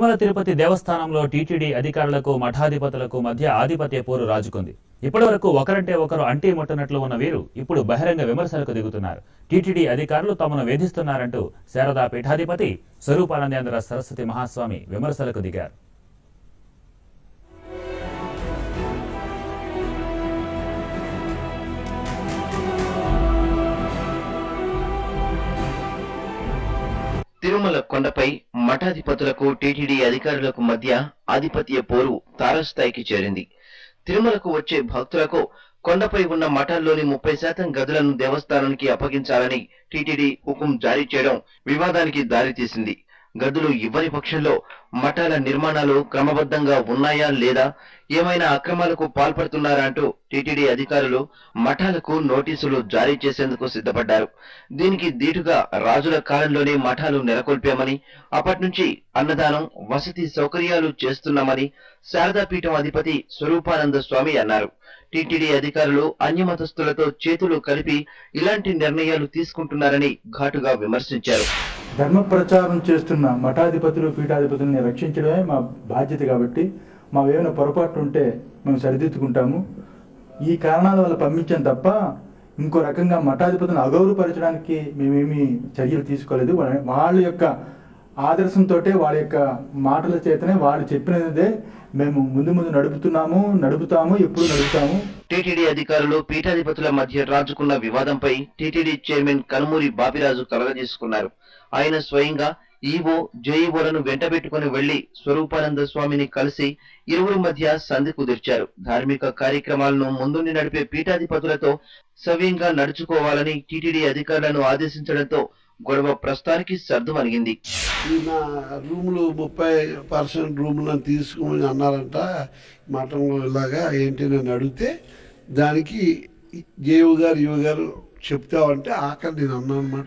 తిరుమల తిరుపతి దేవస్థానంలో టీటీడీ అధికారులకు మఠాధిపతులకు మధ్య ఆధిపత్య పోరు రాజుకుంది ఇప్పటివరకు ఒకరంటే ఒకరు అంటీ ముట్టనట్లు ఉన్న వీరు ఇప్పుడు బహిరంగ విమర్శలకు దిగుతున్నారు టీటీడీ అధికారులు తమను వేధిస్తున్నారంటూ శారదా పీఠాధిపతి స్వరూపానందేంద్ర సరస్వతి మహాస్వామి విమర్శలకు దిగారు తిరుమల కొండపై మఠాధిపతులకు టీటీడీ అధికారులకు మధ్య ఆధిపత్య పోరు తారస్థాయికి చేరింది తిరుమలకు వచ్చే భక్తులకు కొండపై ఉన్న మఠాల్లోని ముప్పై శాతం గదులను దేవస్థానానికి అప్పగించాలని టీటీడీ హుకుం జారీ చేయడం వివాదానికి దారితీసింది గదులు ఇవ్వని పక్షంలో మఠాల నిర్మాణాలు క్రమబద్ధంగా ఉన్నాయా లేదా ఏమైనా అక్రమాలకు పాల్పడుతున్నారా అంటూ టీటీడీ అధికారులు మఠాలకు నోటీసులు జారీ చేసేందుకు సిద్ధపడ్డారు దీనికి దీటుగా రాజుల కాలంలోనే మఠాలు నెలకొల్పామని అప్పటి నుంచి అన్నదానం వసతి సౌకర్యాలు చేస్తున్నామని శారదాపీఠం అధిపతి స్వరూపానంద స్వామి అన్నారు టీటీడీ అధికారులు అన్యమతస్థులతో చేతులు కలిపి ఇలాంటి నిర్ణయాలు తీసుకుంటున్నారని ఘాటుగా విమర్శించారు ధర్మ ప్రచారం చేస్తున్న మఠాధిపతులు పీఠాధిపతుల్ని రక్షించడమే మా బాధ్యత కాబట్టి మా ఏమైనా పొరపాటు ఉంటే మేము సరిదిద్దుకుంటాము ఈ కారణాల వల్ల పంపించాం తప్ప ఇంకో రకంగా మఠాధిపతులను అగౌరవపరచడానికి మేమేమి చర్యలు తీసుకోలేదు వాళ్ళ వాళ్ళ యొక్క ఆదర్శంతో వాళ్ళ యొక్క మాటల చేతనే వాళ్ళు చెప్పినదే మేము ముందు ముందు నడుపుతున్నాము నడుపుతాము ఎప్పుడు నడుపుతాము టీటీడీ అధికారులు పీఠాధిపతుల మధ్య రాజుకున్న వివాదంపై టీటీడీ చైర్మన్ కనుమూరి బాపిరాజు కలగజేసుకున్నారు ఆయన స్వయంగా ఈవో జేఈఓలను వెంటబెట్టుకుని వెళ్లి స్వరూపానంద స్వామిని కలిసి ఇరువురి మధ్య సంధి కుదిర్చారు ధార్మిక కార్యక్రమాలను ముందుండి నడిపే పీఠాధిపతులతో సవ్యంగా నడుచుకోవాలని టీటీడీ అధికారులను ఆదేశించడంతో గొడవ ప్రస్తుతానికి సర్దుమణిగింది ఈ నా రూములు ముప్పై పర్సెంట్ రూములను తీసుకోమని అన్నారంట మఠంలో ఇలాగా ఏంటి నేను అడిగితే దానికి జేవు గారు యువ గారు చెప్తావంటే ఆఖరి నేను అన్నాను అనమాట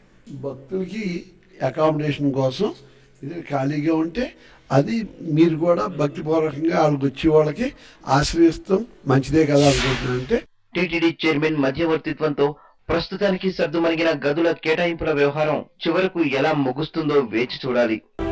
భక్తులకి అకామిడేషన్ కోసం ఇది ఖాళీగా ఉంటే అది మీరు కూడా భక్తిపూర్వకంగా వాళ్ళకి వచ్చే వాళ్ళకి ఆశ్రయిస్తాం మంచిదే కదా అనుకుంటున్నాను అంటే టీటీడీ చైర్మన్ మధ్యవర్తిత్వంతో ప్రస్తుతానికి సర్దుమణిగిన గదుల కేటాయింపుల వ్యవహారం చివరకు ఎలా ముగుస్తుందో వేచి చూడాలి